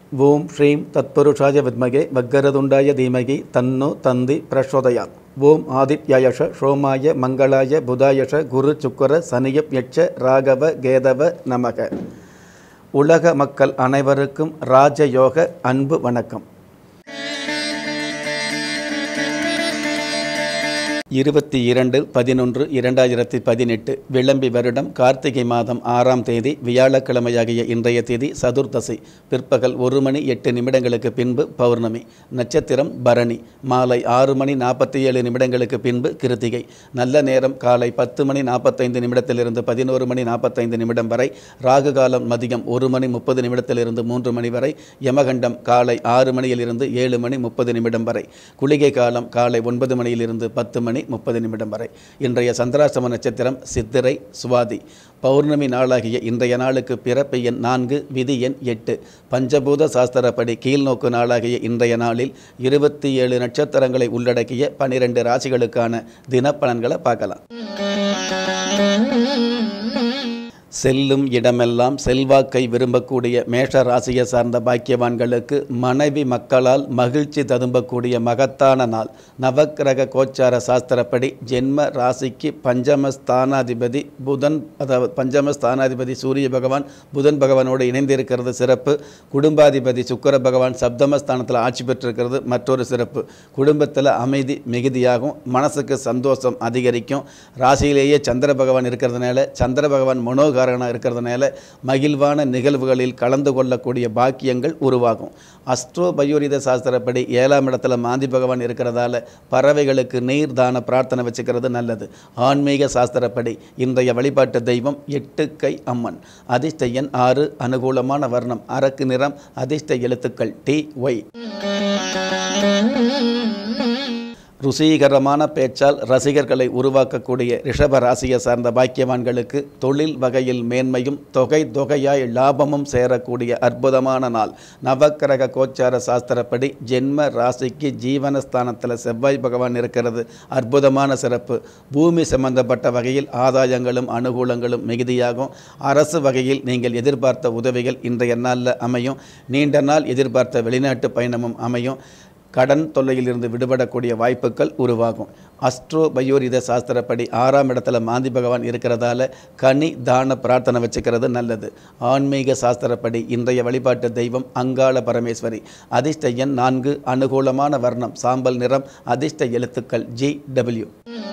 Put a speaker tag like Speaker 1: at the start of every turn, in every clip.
Speaker 1: ஓம் ஸ்ரீம் தத்புருஷாய வித்மகே வக்கரதுண்டாய தீமகி தன்னோ தந்தி பிரசோதயாத் ஓம் ஆதித்யாயஷ சோமாய மங்களாய புதாயஷ குரு சுக்கர சனியப் யட்ச ராகவ கேதவ நமக உலக மக்கள் அனைவருக்கும் ராஜயோக அன்பு வணக்கம் இருபத்தி இரண்டு பதினொன்று இரண்டாயிரத்தி பதினெட்டு விளம்பி வருடம் கார்த்திகை மாதம் ஆறாம் தேதி வியாழக்கிழமையாகிய இன்றைய தேதி சதுர்தசி பிற்பகல் ஒரு மணி எட்டு நிமிடங்களுக்கு பின்பு பௌர்ணமி நட்சத்திரம் பரணி மாலை ஆறு மணி நாற்பத்தி ஏழு நிமிடங்களுக்கு பின்பு கிருத்திகை நல்ல நேரம் காலை பத்து மணி நாற்பத்தைந்து நிமிடத்திலிருந்து பதினோரு மணி நாற்பத்தைந்து நிமிடம் வரை ராகு காலம் மதியம் ஒரு மணி முப்பது நிமிடத்திலிருந்து மூன்று மணி வரை யமகண்டம் காலை ஆறு மணியிலிருந்து ஏழு மணி முப்பது நிமிடம் வரை குளிகை காலம் காலை ஒன்பது மணியிலிருந்து பத்து மணி முப்பது நிமிடம் வரை இன்றைய சந்திராஷ்டம நட்சத்திரம் சித்திரை சுவாதி பௌர்ணமி நாளாகிய இன்றைய நாளுக்கு பிறப்பு எண் நான்கு விதி எண் எட்டு பஞ்சபூத சாஸ்திரப்படி கீழ்நோக்கு நாளாகிய இன்றைய நாளில் இருபத்தி ஏழு நட்சத்திரங்களை உள்ளடக்கிய பனிரெண்டு ராசிகளுக்கான தினப்பலன்களை பார்க்கலாம் செல்லும் இடமெல்லாம் செல்வாக்கை விரும்பக்கூடிய மேஷ ராசியை சார்ந்த பாக்கியவான்களுக்கு மனைவி மக்களால் மகிழ்ச்சி ததும்பக்கூடிய மகத்தான நாள் நவக்கிரக கோச்சார சாஸ்திரப்படி ஜென்ம ராசிக்கு பஞ்சம ஸ்தானாதிபதி புதன் அதாவது பஞ்சம ஸ்தானாதிபதி சூரிய பகவான் புதன் பகவானோடு இணைந்திருக்கிறது சிறப்பு குடும்பாதிபதி சுக்கர பகவான் சப்தமஸ்தானத்தில் ஆட்சி பெற்றிருக்கிறது மற்றொரு சிறப்பு குடும்பத்தில் அமைதி மிகுதியாகும் மனசுக்கு சந்தோஷம் அதிகரிக்கும் ராசியிலேயே சந்திர பகவான் இருக்கிறதுனால சந்திர பகவான் மனோகார காரகனாக இருக்கிறதுனால மகிழ்வான நிகழ்வுகளில் கலந்து கொள்ளக்கூடிய பாக்கியங்கள் உருவாகும் அஸ்ட்ரோ பயோரித சாஸ்திரப்படி ஏழாம் இடத்துல மாந்தி பகவான் இருக்கிறதால பறவைகளுக்கு நீர் தான பிரார்த்தனை வச்சுக்கிறது நல்லது ஆன்மீக சாஸ்திரப்படி இன்றைய வழிபாட்டு தெய்வம் எட்டு கை அம்மன் அதிர்ஷ்ட எண் ஆறு அனுகூலமான வர்ணம் அரக்கு நிறம் அதிர்ஷ்ட எழுத்துக்கள் டி ஒய் ருசிகரமான பேச்சால் ரசிகர்களை உருவாக்கக்கூடிய ரிஷப ராசியை சார்ந்த பாக்கியவான்களுக்கு தொழில் வகையில் மேன்மையும் தொகை தொகையாய் லாபமும் சேரக்கூடிய அற்புதமான நாள் நவக்கிரக கோச்சார சாஸ்திரப்படி ஜென்ம ராசிக்கு ஜீவனஸ்தானத்தில் செவ்வாய் பகவான் இருக்கிறது அற்புதமான சிறப்பு பூமி சம்பந்தப்பட்ட வகையில் ஆதாயங்களும் அனுகூலங்களும் மிகுதியாகும் அரசு வகையில் நீங்கள் எதிர்பார்த்த உதவிகள் இன்றைய நாளில் அமையும் நீண்ட நாள் எதிர்பார்த்த வெளிநாட்டு பயணமும் அமையும் கடன் தொல்லையிலிருந்து விடுபடக்கூடிய வாய்ப்புகள் உருவாகும் அஸ்ட்ரோ பயோரித சாஸ்திரப்படி ஆறாம் இடத்துல மாந்தி பகவான் இருக்கிறதால கனி தான பிரார்த்தனை வச்சுக்கிறது நல்லது ஆன்மீக சாஸ்திரப்படி இன்றைய வழிபாட்டு தெய்வம் அங்காள பரமேஸ்வரி அதிர்ஷ்ட எண் நான்கு அனுகூலமான வர்ணம் சாம்பல் நிறம் அதிர்ஷ்ட எழுத்துக்கள் ஜி டபிள்யூ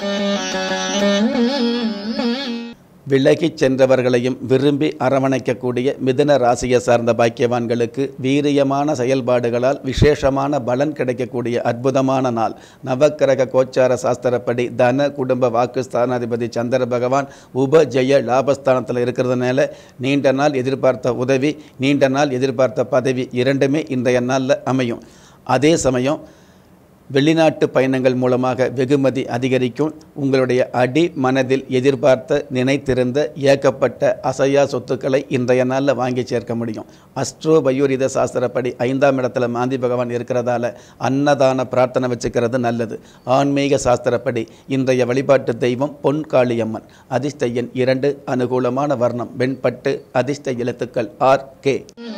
Speaker 1: விலகிச் சென்றவர்களையும் விரும்பி அரவணைக்கக்கூடிய மிதுன ராசியை சார்ந்த பாக்கியவான்களுக்கு வீரியமான செயல்பாடுகளால் விசேஷமான பலன் கிடைக்கக்கூடிய அற்புதமான நாள் நவக்கிரக கோச்சார சாஸ்திரப்படி தன குடும்ப வாக்கு ஸ்தானாதிபதி சந்திர பகவான் உப ஜெய லாபஸ்தானத்தில் இருக்கிறதுனால நீண்ட நாள் எதிர்பார்த்த உதவி நீண்ட நாள் எதிர்பார்த்த பதவி இரண்டுமே இன்றைய நாளில் அமையும் அதே சமயம் வெளிநாட்டு பயணங்கள் மூலமாக வெகுமதி அதிகரிக்கும் உங்களுடைய அடி மனதில் எதிர்பார்த்த நினைத்திருந்த ஏக்கப்பட்ட அசையா சொத்துக்களை இன்றைய நாளில் வாங்கி சேர்க்க முடியும் அஸ்ட்ரோ பயோரித சாஸ்திரப்படி ஐந்தாம் இடத்துல மாந்தி பகவான் இருக்கிறதால அன்னதான பிரார்த்தனை வச்சுக்கிறது நல்லது ஆன்மீக சாஸ்திரப்படி இன்றைய வழிபாட்டு தெய்வம் பொன் காளியம்மன் அதிர்ஷ்ட எண் இரண்டு அனுகூலமான வர்ணம் வெண்பட்டு அதிர்ஷ்ட எழுத்துக்கள் ஆர் கே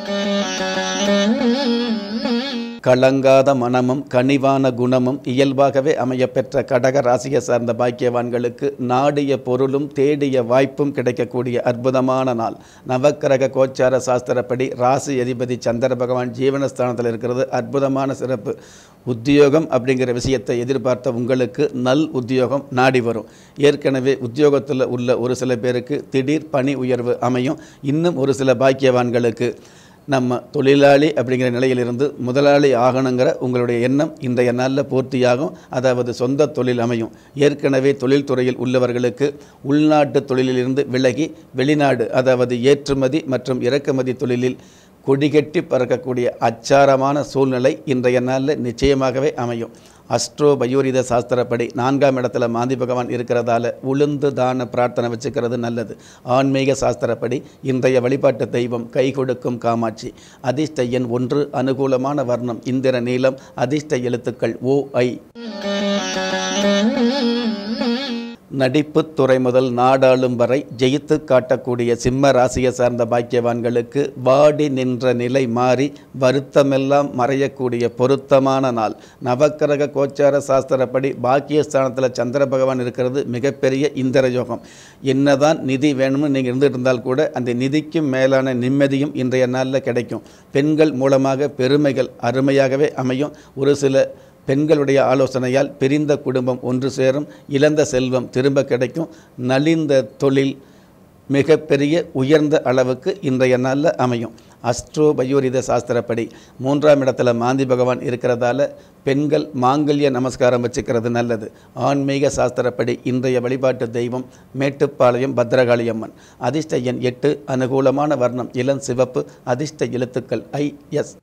Speaker 1: கலங்காத மனமும் கனிவான குணமும் இயல்பாகவே அமையப்பெற்ற கடக ராசியை சார்ந்த பாக்கியவான்களுக்கு நாடிய பொருளும் தேடிய வாய்ப்பும் கிடைக்கக்கூடிய அற்புதமான நாள் நவக்கிரக கோச்சார சாஸ்திரப்படி ராசி அதிபதி சந்திர பகவான் ஜீவனஸ்தானத்தில் இருக்கிறது அற்புதமான சிறப்பு உத்தியோகம் அப்படிங்கிற விஷயத்தை எதிர்பார்த்த உங்களுக்கு நல் உத்தியோகம் நாடி வரும் ஏற்கனவே உத்தியோகத்தில் உள்ள ஒரு சில பேருக்கு திடீர் பணி உயர்வு அமையும் இன்னும் ஒரு சில பாக்கியவான்களுக்கு நம்ம தொழிலாளி அப்படிங்கிற நிலையிலிருந்து முதலாளி ஆகணுங்கிற உங்களுடைய எண்ணம் இன்றைய நாளில் பூர்த்தியாகும் அதாவது சொந்த தொழில் அமையும் ஏற்கனவே தொழில்துறையில் உள்ளவர்களுக்கு உள்நாட்டு தொழிலிலிருந்து விலகி வெளிநாடு அதாவது ஏற்றுமதி மற்றும் இறக்குமதி தொழிலில் கொடிகட்டி பறக்கக்கூடிய அச்சாரமான சூழ்நிலை இன்றைய நாளில் நிச்சயமாகவே அமையும் அஸ்ட்ரோ பயோரித சாஸ்திரப்படி நான்காம் இடத்துல மாந்தி பகவான் இருக்கிறதால உளுந்து தான பிரார்த்தனை வச்சுக்கிறது நல்லது ஆன்மீக சாஸ்திரப்படி இன்றைய வழிபாட்டு தெய்வம் கை கொடுக்கும் காமாட்சி அதிர்ஷ்ட எண் ஒன்று அனுகூலமான வர்ணம் இந்திர நீளம் அதிர்ஷ்ட எழுத்துக்கள் ஓ ஐ நடிப்புத் துறை முதல் நாடாளும் வரை ஜெயித்து காட்டக்கூடிய சிம்ம ராசியை சார்ந்த பாக்கியவான்களுக்கு வாடி நின்ற நிலை மாறி வருத்தமெல்லாம் மறையக்கூடிய பொருத்தமான நாள் நவக்கிரக கோச்சார சாஸ்திரப்படி பாக்கியஸ்தானத்தில் சந்திர பகவான் இருக்கிறது மிகப்பெரிய இந்திர யோகம் என்னதான் நிதி வேணும்னு நீங்கள் இருந்துட்டு இருந்தால் கூட அந்த நிதிக்கும் மேலான நிம்மதியும் இன்றைய நாளில் கிடைக்கும் பெண்கள் மூலமாக பெருமைகள் அருமையாகவே அமையும் ஒரு சில பெண்களுடைய ஆலோசனையால் பிரிந்த குடும்பம் ஒன்று சேரும் இழந்த செல்வம் திரும்ப கிடைக்கும் நலிந்த தொழில் மிகப்பெரிய உயர்ந்த அளவுக்கு இன்றைய நாளில் அமையும் அஸ்ட்ரோ பயோரித சாஸ்திரப்படி மூன்றாம் இடத்துல மாந்தி பகவான் இருக்கிறதால பெண்கள் மாங்கல்ய நமஸ்காரம் வச்சுக்கிறது நல்லது ஆன்மீக சாஸ்திரப்படி இன்றைய வழிபாட்டு தெய்வம் மேட்டுப்பாளையம் பத்ரகாளி அம்மன் அதிர்ஷ்ட எண் எட்டு அனுகூலமான வர்ணம் இளம் சிவப்பு அதிர்ஷ்ட எழுத்துக்கள் ஐ எஸ்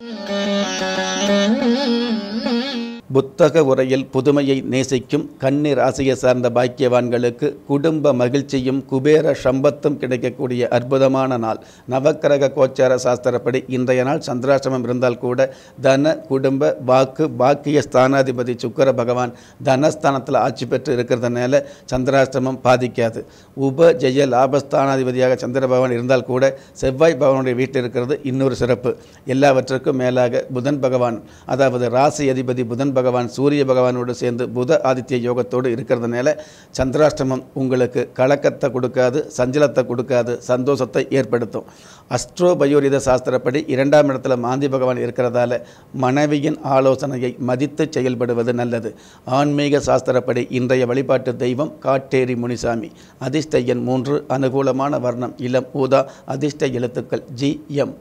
Speaker 1: புத்தக உரையில் புதுமையை நேசிக்கும் கன்னி ராசியை சார்ந்த பாக்கியவான்களுக்கு குடும்ப மகிழ்ச்சியும் குபேர சம்பத்தும் கிடைக்கக்கூடிய அற்புதமான நாள் நவக்கிரக கோச்சார சாஸ்திரப்படி இன்றைய நாள் சந்திராசிரமம் இருந்தால் கூட தன குடும்ப வாக்கு பாக்கிய ஸ்தானாதிபதி சுக்கர பகவான் தனஸ்தானத்தில் ஆட்சி பெற்று இருக்கிறதுனால சந்திராஷ்டிரமம் பாதிக்காது உப ஜெய லாபஸ்தானாதிபதியாக சந்திர பகவான் இருந்தால் கூட செவ்வாய் பகவானுடைய வீட்டில் இருக்கிறது இன்னொரு சிறப்பு எல்லாவற்றுக்கும் மேலாக புதன் பகவான் அதாவது ராசி அதிபதி புதன் பகவான் சூரிய பகவானோடு சேர்ந்து புத ஆதித்ய யோகத்தோடு இருக்கிறதுனால சந்திராஷ்டமம் உங்களுக்கு கலக்கத்தை கொடுக்காது சஞ்சலத்தை கொடுக்காது சந்தோஷத்தை ஏற்படுத்தும் அஸ்ட்ரோ பயோரித சாஸ்திரப்படி இரண்டாம் இடத்துல மாந்தி பகவான் இருக்கிறதால மனைவியின் ஆலோசனையை மதித்து செயல்படுவது நல்லது ஆன்மீக சாஸ்திரப்படி இன்றைய வழிபாட்டு தெய்வம் காட்டேரி முனிசாமி அதிர்ஷ்ட எண் மூன்று அனுகூலமான வர்ணம் இளம் ஊதா அதிர்ஷ்ட எழுத்துக்கள் ஜி எம்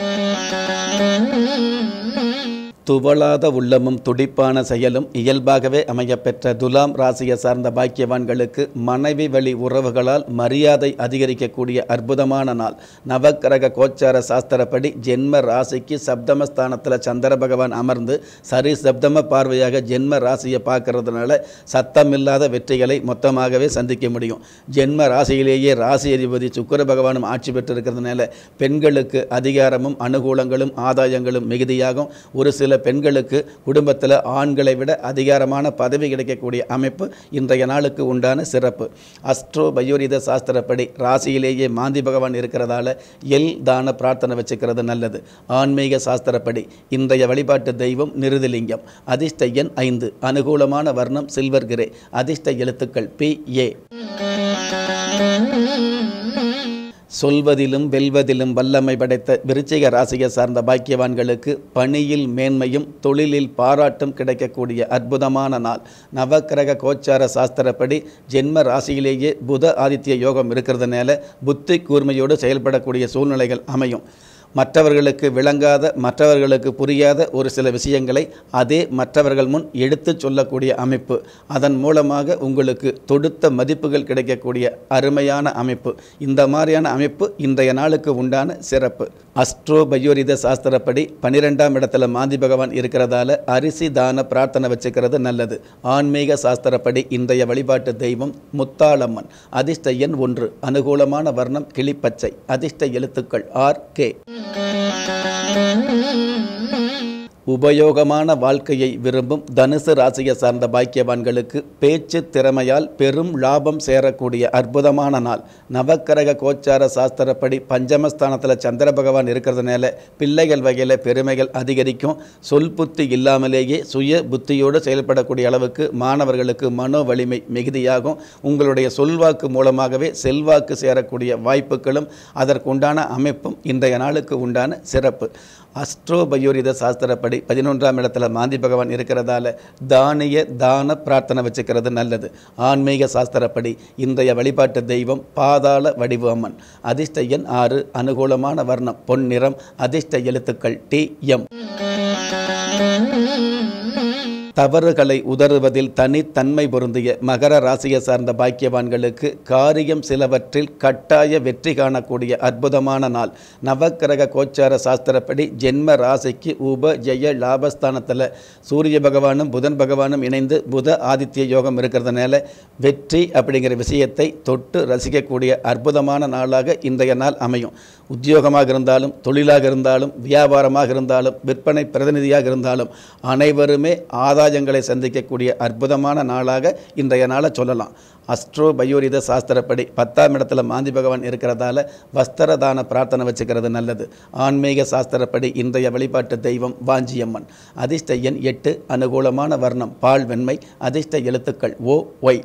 Speaker 1: துவளாத உள்ளமும் துடிப்பான செயலும் இயல்பாகவே அமையப்பெற்ற துலாம் ராசியை சார்ந்த பாக்கியவான்களுக்கு மனைவி வழி உறவுகளால் மரியாதை அதிகரிக்கக்கூடிய அற்புதமான நாள் நவக்கிரக கோச்சார சாஸ்திரப்படி ஜென்ம ராசிக்கு சப்தமஸ்தானத்தில் சந்திர பகவான் அமர்ந்து சரி சப்தம பார்வையாக ஜென்ம ராசியை பார்க்கறதுனால சத்தமில்லாத வெற்றிகளை மொத்தமாகவே சந்திக்க முடியும் ஜென்ம ராசியிலேயே ராசி அதிபதி சுக்கர பகவானும் ஆட்சி பெற்றிருக்கிறதுனால பெண்களுக்கு அதிகாரமும் அனுகூலங்களும் ஆதாயங்களும் மிகுதியாகும் ஒரு சில பெண்களுக்கு குடும்பத்தில் ஆண்களை விட அதிகாரமான பதவி கிடைக்கக்கூடிய அமைப்பு இன்றைய நாளுக்கு உண்டான சிறப்பு அஸ்ட்ரோ பயோரித சாஸ்திரப்படி ராசியிலேயே மாந்தி பகவான் இருக்கிறதால எல் தான பிரார்த்தனை வச்சுக்கிறது நல்லது ஆன்மீக சாஸ்திரப்படி இன்றைய வழிபாட்டு தெய்வம் நிருதிலிங்கம் அதிர்ஷ்ட எண் ஐந்து அனுகூலமான வர்ணம் சில்வர் கிரே அதிர்ஷ்ட எழுத்துக்கள் பி ஏ சொல்வதிலும் வெல்வதிலும் வல்லமை படைத்த விருச்சிக ராசியை சார்ந்த பாக்கியவான்களுக்கு பணியில் மேன்மையும் தொழிலில் பாராட்டும் கிடைக்கக்கூடிய அற்புதமான நாள் நவக்கிரக கோச்சார சாஸ்திரப்படி ஜென்ம ராசியிலேயே புத ஆதித்ய யோகம் இருக்கிறதுனால புத்தி கூர்மையோடு செயல்படக்கூடிய சூழ்நிலைகள் அமையும் மற்றவர்களுக்கு விளங்காத மற்றவர்களுக்கு புரியாத ஒரு சில விஷயங்களை அதே மற்றவர்கள் முன் எடுத்துச் சொல்லக்கூடிய அமைப்பு அதன் மூலமாக உங்களுக்கு தொடுத்த மதிப்புகள் கிடைக்கக்கூடிய அருமையான அமைப்பு இந்த மாதிரியான அமைப்பு இன்றைய நாளுக்கு உண்டான சிறப்பு அஸ்ட்ரோ பயோரித சாஸ்திரப்படி பன்னிரெண்டாம் இடத்துல மாந்தி பகவான் இருக்கிறதால அரிசி தான பிரார்த்தனை வச்சுக்கிறது நல்லது ஆன்மீக சாஸ்திரப்படி இன்றைய வழிபாட்டு தெய்வம் முத்தாளம்மன் அதிர்ஷ்ட எண் ஒன்று அனுகூலமான வர்ணம் கிளிப்பச்சை அதிர்ஷ்ட எழுத்துக்கள் ஆர் கே உபயோகமான வாழ்க்கையை விரும்பும் தனுசு ராசியை சார்ந்த பாக்கியவான்களுக்கு பேச்சு திறமையால் பெரும் லாபம் சேரக்கூடிய அற்புதமான நாள் நவக்கிரக கோச்சார சாஸ்திரப்படி பஞ்சமஸ்தானத்தில் சந்திர பகவான் இருக்கிறதுனால பிள்ளைகள் வகையில் பெருமைகள் அதிகரிக்கும் சொல் புத்தி இல்லாமலேயே சுய புத்தியோடு செயல்படக்கூடிய அளவுக்கு மாணவர்களுக்கு மனோ வலிமை மிகுதியாகும் உங்களுடைய சொல்வாக்கு மூலமாகவே செல்வாக்கு சேரக்கூடிய வாய்ப்புகளும் அதற்குண்டான அமைப்பும் இன்றைய நாளுக்கு உண்டான சிறப்பு அஸ்ட்ரோ பயோரித சாஸ்திரப்படி பதினொன்றாம் இடத்துல மாந்தி பகவான் இருக்கிறதால தானிய தான பிரார்த்தனை வச்சுக்கிறது நல்லது ஆன்மீக சாஸ்திரப்படி இன்றைய வழிபாட்டு தெய்வம் பாதாள வடிவு அம்மன் அதிர்ஷ்ட எண் ஆறு அனுகூலமான வர்ணம் பொன் நிறம் அதிர்ஷ்ட எழுத்துக்கள் டி எம் தவறுகளை உதறுவதில் தனித்தன்மை பொருந்திய மகர ராசியை சார்ந்த பாக்கியவான்களுக்கு காரியம் சிலவற்றில் கட்டாய வெற்றி காணக்கூடிய அற்புதமான நாள் நவக்கிரக கோச்சார சாஸ்திரப்படி ஜென்ம ராசிக்கு உப ஜெய லாபஸ்தானத்தில் சூரிய பகவானும் புதன் பகவானும் இணைந்து புத ஆதித்ய யோகம் இருக்கிறதுனால வெற்றி அப்படிங்கிற விஷயத்தை தொட்டு ரசிக்கக்கூடிய அற்புதமான நாளாக இன்றைய நாள் அமையும் உத்தியோகமாக இருந்தாலும் தொழிலாக இருந்தாலும் வியாபாரமாக இருந்தாலும் விற்பனை பிரதிநிதியாக இருந்தாலும் அனைவருமே ஆதாய ஆதாயங்களை சந்திக்கக்கூடிய அற்புதமான நாளாக இன்றைய நாளை சொல்லலாம் அஸ்ட்ரோ பயோரித சாஸ்திரப்படி பத்தாம் இடத்துல மாந்தி பகவான் இருக்கிறதால வஸ்திரதான பிரார்த்தனை வச்சுக்கிறது நல்லது ஆன்மீக சாஸ்திரப்படி இன்றைய வழிபாட்டு தெய்வம் வாஞ்சியம்மன் அதிர்ஷ்ட எண் எட்டு அனுகூலமான வர்ணம் பால் வெண்மை அதிர்ஷ்ட எழுத்துக்கள் ஓ ஒய்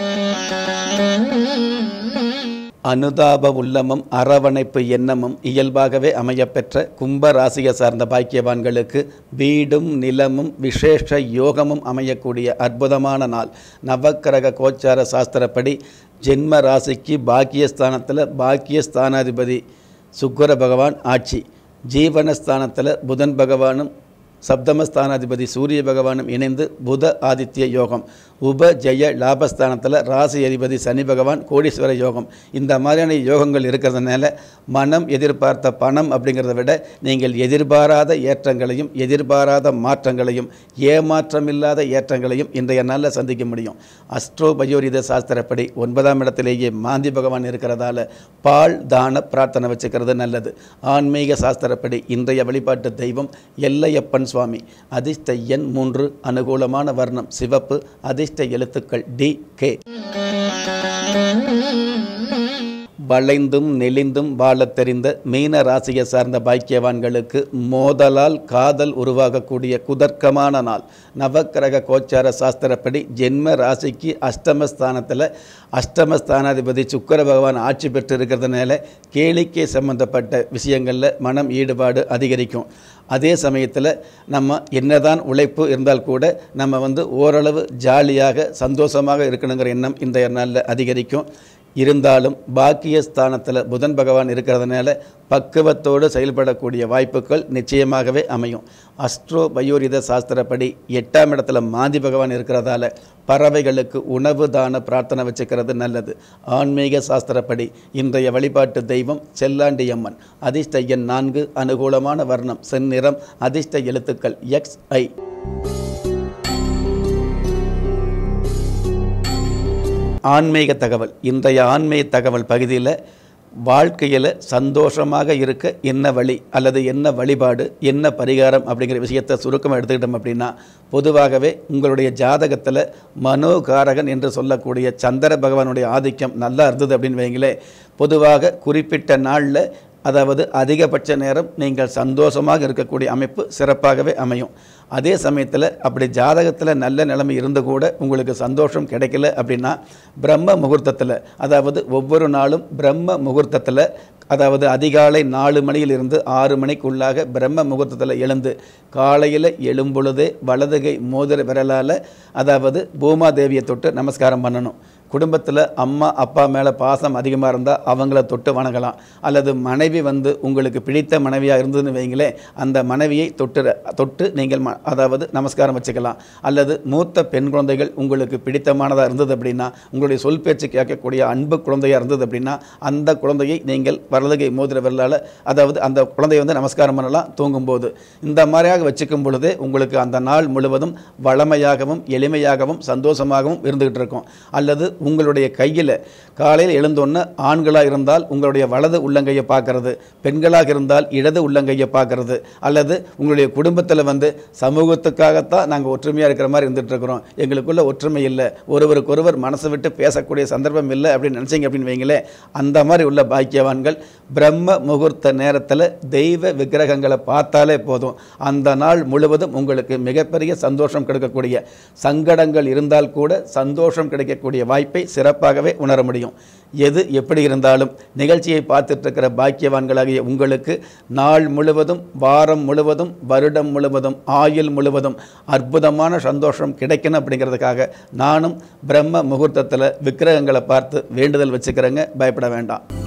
Speaker 1: அனுதாப உள்ளமும் அரவணைப்பு எண்ணமும் இயல்பாகவே அமையப்பெற்ற கும்ப ராசியை சார்ந்த பாக்கியவான்களுக்கு வீடும் நிலமும் விசேஷ யோகமும் அமையக்கூடிய அற்புதமான நாள் நவக்கிரக கோச்சார சாஸ்திரப்படி ஜென்ம ராசிக்கு பாக்கியஸ்தானத்தில் பாக்கியஸ்தானாதிபதி சுக்கர பகவான் ஆட்சி ஜீவனஸ்தானத்தில் புதன் பகவானும் சப்தமஸ்தானாதிபதி சூரிய பகவானும் இணைந்து புத ஆதித்ய யோகம் உப ஜெய லாபஸ்தானத்தில் ராசி அதிபதி சனி பகவான் கோடீஸ்வர யோகம் இந்த மாதிரியான யோகங்கள் இருக்கிறதுனால மனம் எதிர்பார்த்த பணம் அப்படிங்கிறத விட நீங்கள் எதிர்பாராத ஏற்றங்களையும் எதிர்பாராத மாற்றங்களையும் ஏமாற்றமில்லாத ஏற்றங்களையும் இன்றைய நாளில் சந்திக்க முடியும் அஸ்ட்ரோ பயோரித சாஸ்திரப்படி ஒன்பதாம் இடத்திலேயே மாந்தி பகவான் இருக்கிறதால பால் தான பிரார்த்தனை வச்சுக்கிறது நல்லது ஆன்மீக சாஸ்திரப்படி இன்றைய வழிபாட்டு தெய்வம் எல்லையப்பன் சுவாமி அதிர்ஷ்ட எண் மூன்று அனுகூலமான வர்ணம் சிவப்பு அதிர்ஷ்ட எழுத்துக்கள் டி கே வளைந்தும் நெளிந்தும் வாழத் தெரிந்த மீன ராசியை சார்ந்த பாக்கியவான்களுக்கு மோதலால் காதல் உருவாகக்கூடிய குதர்க்கமான நாள் நவக்கிரக கோச்சார சாஸ்திரப்படி ஜென்ம ராசிக்கு அஷ்டமஸ்தானத்தில் அஷ்டமஸ்தானாதிபதி சுக்கர பகவான் ஆட்சி பெற்று இருக்கிறதுனால கேளிக்கை சம்பந்தப்பட்ட விஷயங்களில் மனம் ஈடுபாடு அதிகரிக்கும் அதே சமயத்தில் நம்ம என்னதான் உழைப்பு இருந்தால் கூட நம்ம வந்து ஓரளவு ஜாலியாக சந்தோஷமாக இருக்கணுங்கிற எண்ணம் இன்றைய நாளில் அதிகரிக்கும் இருந்தாலும் பாக்கியஸ்தானத்தில் புதன் பகவான் இருக்கிறதுனால பக்குவத்தோடு செயல்படக்கூடிய வாய்ப்புகள் நிச்சயமாகவே அமையும் அஸ்ட்ரோ பயோரித சாஸ்திரப்படி எட்டாம் இடத்துல மாந்தி பகவான் இருக்கிறதால பறவைகளுக்கு உணவு தான பிரார்த்தனை வச்சுக்கிறது நல்லது ஆன்மீக சாஸ்திரப்படி இன்றைய வழிபாட்டு தெய்வம் செல்லாண்டியம்மன் அதிர்ஷ்ட எண் நான்கு அனுகூலமான வர்ணம் செந்நிறம் அதிர்ஷ்ட எழுத்துக்கள் எக்ஸ் ஐ ஆன்மீக தகவல் இன்றைய ஆன்மீக தகவல் பகுதியில் வாழ்க்கையில் சந்தோஷமாக இருக்க என்ன வழி அல்லது என்ன வழிபாடு என்ன பரிகாரம் அப்படிங்கிற விஷயத்தை சுருக்கமாக எடுத்துக்கிட்டோம் அப்படின்னா பொதுவாகவே உங்களுடைய ஜாதகத்தில் மனோகாரகன் என்று சொல்லக்கூடிய சந்திர பகவானுடைய ஆதிக்கம் நல்லா இருந்தது அப்படின்னு வைங்களே பொதுவாக குறிப்பிட்ட நாளில் அதாவது அதிகபட்ச நேரம் நீங்கள் சந்தோஷமாக இருக்கக்கூடிய அமைப்பு சிறப்பாகவே அமையும் அதே சமயத்தில் அப்படி ஜாதகத்தில் நல்ல நிலைமை இருந்து கூட உங்களுக்கு சந்தோஷம் கிடைக்கல அப்படின்னா பிரம்ம முகூர்த்தத்தில் அதாவது ஒவ்வொரு நாளும் பிரம்ம முகூர்த்தத்தில் அதாவது அதிகாலை நாலு மணியிலிருந்து ஆறு மணிக்குள்ளாக பிரம்ம முகூர்த்தத்தில் எழுந்து காலையில் எழும்பொழுதே வலதுகை மோதிர விரலால் அதாவது பூமாதேவியை தொட்டு நமஸ்காரம் பண்ணணும் குடும்பத்தில் அம்மா அப்பா மேலே பாசம் அதிகமாக இருந்தால் அவங்கள தொட்டு வணங்கலாம் அல்லது மனைவி வந்து உங்களுக்கு பிடித்த மனைவியாக இருந்ததுன்னு வைங்களே அந்த மனைவியை தொட்டு தொட்டு நீங்கள் ம அதாவது நமஸ்காரம் வச்சுக்கலாம் அல்லது மூத்த பெண் குழந்தைகள் உங்களுக்கு பிடித்தமானதாக இருந்தது அப்படின்னா உங்களுடைய சொல் பேச்சு கேட்கக்கூடிய அன்பு குழந்தையாக இருந்தது அப்படின்னா அந்த குழந்தையை நீங்கள் வரலகை மோதிர விரலால் அதாவது அந்த குழந்தையை வந்து நமஸ்காரம் பண்ணலாம் தூங்கும்போது இந்த மாதிரியாக வச்சுக்கும் பொழுதே உங்களுக்கு அந்த நாள் முழுவதும் வளமையாகவும் எளிமையாகவும் சந்தோஷமாகவும் இருந்துகிட்டு இருக்கும் அல்லது உங்களுடைய கையில் காலையில் எழுந்தோன்னே ஆண்களாக இருந்தால் உங்களுடைய வலது உள்ளங்கையை பார்க்கறது பெண்களாக இருந்தால் இடது உள்ளங்கையை பார்க்கறது அல்லது உங்களுடைய குடும்பத்தில் வந்து சமூகத்துக்காகத்தான் நாங்கள் ஒற்றுமையாக இருக்கிற மாதிரி இருந்துட்டு இருக்கிறோம் எங்களுக்குள்ள ஒற்றுமை இல்லை ஒருவருக்கொருவர் மனசை விட்டு பேசக்கூடிய சந்தர்ப்பம் இல்லை அப்படின்னு நினச்சிங்க அப்படின்னு வைங்களே அந்த மாதிரி உள்ள பாக்கியவான்கள் பிரம்ம முகூர்த்த நேரத்தில் தெய்வ விக்கிரகங்களை பார்த்தாலே போதும் அந்த நாள் முழுவதும் உங்களுக்கு மிகப்பெரிய சந்தோஷம் கிடைக்கக்கூடிய சங்கடங்கள் இருந்தால் கூட சந்தோஷம் கிடைக்கக்கூடிய வாய்ப்பை சிறப்பாகவே உணர முடியும் எது எப்படி இருந்தாலும் நிகழ்ச்சியை பார்த்துட்டு இருக்கிற பாக்கியவான்களாகிய உங்களுக்கு நாள் முழுவதும் வாரம் முழுவதும் வருடம் முழுவதும் ஆயுள் முழுவதும் அற்புதமான சந்தோஷம் கிடைக்கணும் அப்படிங்கிறதுக்காக நானும் பிரம்ம முகூர்த்தத்தில் விக்கிரகங்களை பார்த்து வேண்டுதல் வச்சுக்கிறேங்க பயப்பட வேண்டாம்